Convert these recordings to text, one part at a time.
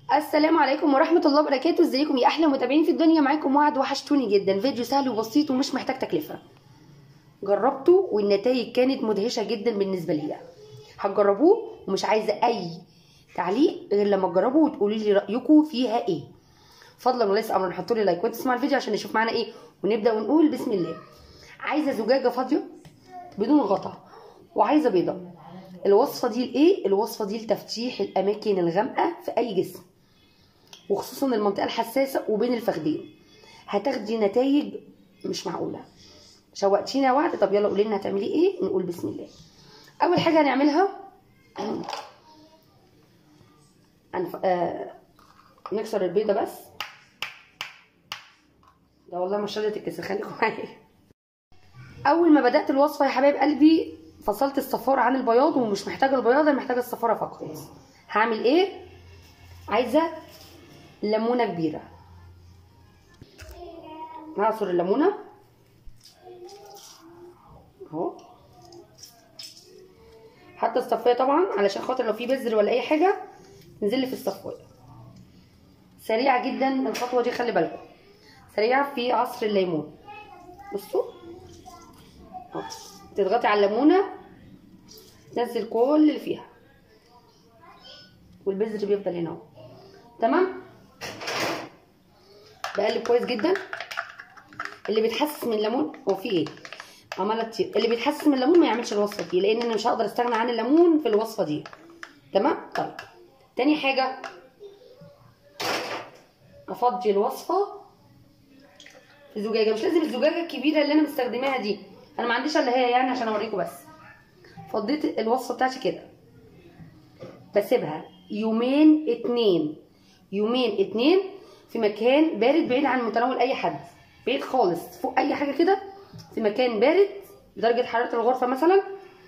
السلام عليكم ورحمة الله وبركاته ازيكم يا أحلى متابعين في الدنيا معاكم وعد وحشتوني جدا فيديو سهل وبسيط ومش محتاج تكلفة جربته والنتائج كانت مدهشة جدا بالنسبة لي هتجربوه ومش عايزة أي تعليق غير لما تجربوا وتقولوا لي رأيكم فيها ايه فضلا وليس أمرا حطوا لي لايك وتسمعوا الفيديو عشان نشوف معانا ايه ونبدأ ونقول بسم الله عايزة زجاجة فاضية بدون غطا وعايزة بيضة الوصفة دي لإيه؟ الوصفة دي لتفتيح الأماكن الغامقة في أي جسم وخصوصا المنطقة الحساسة وبين الفخدين هتاخدي نتائج مش معقولة شوقتينا يا وعد طب يلا قولي لنا هتعملي ايه نقول بسم الله اول حاجة هنعملها هنف... آه... نكسر البيضة بس ده والله مش راضية تتكسر خليكم معايا اول ما بدأت الوصفة يا حبايب قلبي فصلت الصفارة عن البياض ومش محتاجة البياض انا محتاجة الصفارة فقط هعمل ايه عايزة ليمونه كبيره هعصر الليمونه اهو حتى الصفايه طبعا علشان خاطر لو في بذر ولا اي حاجه تنزل في الصفايه سريعه جدا الخطوه دي خلي بالكم سريعه في عصر الليمون بصوا اهو تضغطي على الليمونه تنزل كل اللي فيها والبذر بيفضل هنا اهو تمام بقلب كويس جدا اللي بيتحسس من الليمون هو في ايه عماله كتير اللي بيتحسس من الليمون ما يعملش الوصفه دي لان انا مش هقدر استغنى عن الليمون في الوصفه دي تمام طيب تاني حاجه افضي الوصفه في زجاجه مش لازم الزجاجه الكبيره اللي انا مستخدماها دي انا ما عنديش الا هي يعني عشان اوريكم بس فضيت الوصفه بتاعتي كده بسيبها يومين اتنين يومين اتنين في مكان بارد بعيد عن متناول اي حد بعيد خالص فوق اي حاجه كده في مكان بارد بدرجه حراره الغرفه مثلا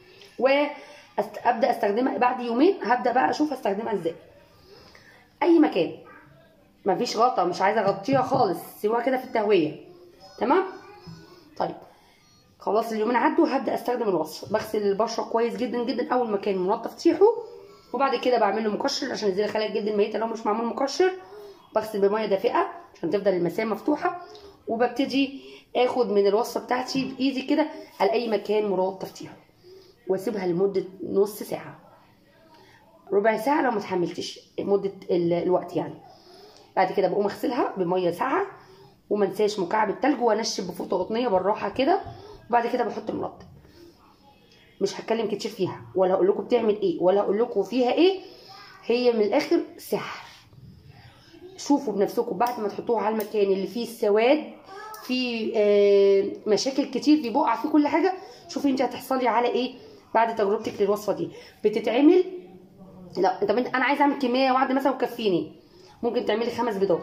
وابدا استخدمها بعد يومين هبدا بقى اشوف استخدمها ازاي اي مكان مفيش غطا مش عايزه اغطيها خالص سيبوها كده في التهويه تمام طيب خلاص اليومين عدوا هبدا استخدم الوصفه بغسل البشره كويس جدا جدا اول ما كان منظف تيحه وبعد كده بعمل له مقشر عشان يزيل خلايا الجلد الميته لو مش معمول مقشر بغسل بميه دافئه عشان تفضل المسام مفتوحه وببتدي اخد من الوصفه بتاعتي بايدي كده على اي مكان مراد تفتيحه واسيبها لمده نص ساعه ربع ساعه لو ما تحملتش مده الوقت يعني بعد كده بقوم اغسلها بميه ساقعه وما انساش مكعب التلج وانشف بفوطه قطنيه بالراحه كده وبعد كده بحط المرطب مش هتكلم كتير فيها ولا هقول لكم بتعمل ايه ولا هقول لكم فيها ايه هي من الاخر سحر شوفوا بنفسكم بعد ما تحطوها على المكان اللي فيه السواد في آه مشاكل كتير في بقع في كل حاجه شوفي انت هتحصلي على ايه بعد تجربتك للوصفه دي بتتعمل لا طب انا عايزه اعمل كميه واحده مثلا وكفيني ممكن تعملي خمس بيضات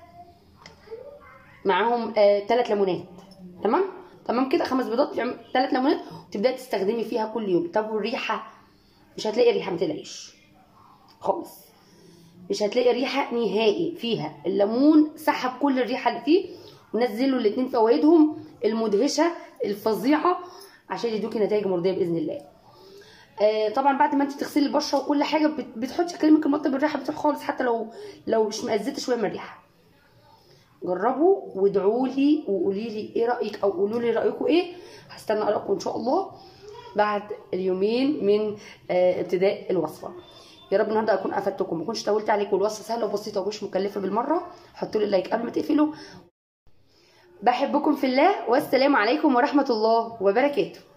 معاهم ثلاث آه ليمونات تمام تمام كده خمس بيضات ثلاث ليمونات وتبداي تستخدمي فيها كل يوم طب والريحه مش هتلاقي ريحه ما تلاقيش خالص مش هتلاقي ريحه نهائي فيها الليمون سحب كل الريحه اللي فيه ونزلوا الاثنين فوائدهم المدهشه الفظيعه عشان يدوكي نتائج مرضيه باذن الله آه طبعا بعد ما انت تغسلي البشره وكل حاجه بتحطي كلمه المرطب الريحه بتروح خالص حتى لو لو مش مأزته شويه من الريحه جربوا وادعوا لي وقولي لي ايه رايك او قولوا لي رايكم ايه هستنى ارائكم ان شاء الله بعد اليومين من آه ابتداء الوصفه يا رب النهارده اكون افدتكم ما اكونش طولت عليكم الوصفه سهله وبسيطه ومش مكلفه بالمره حطوا لي لايك قبل ما تقفلوا بحبكم في الله والسلام عليكم ورحمه الله وبركاته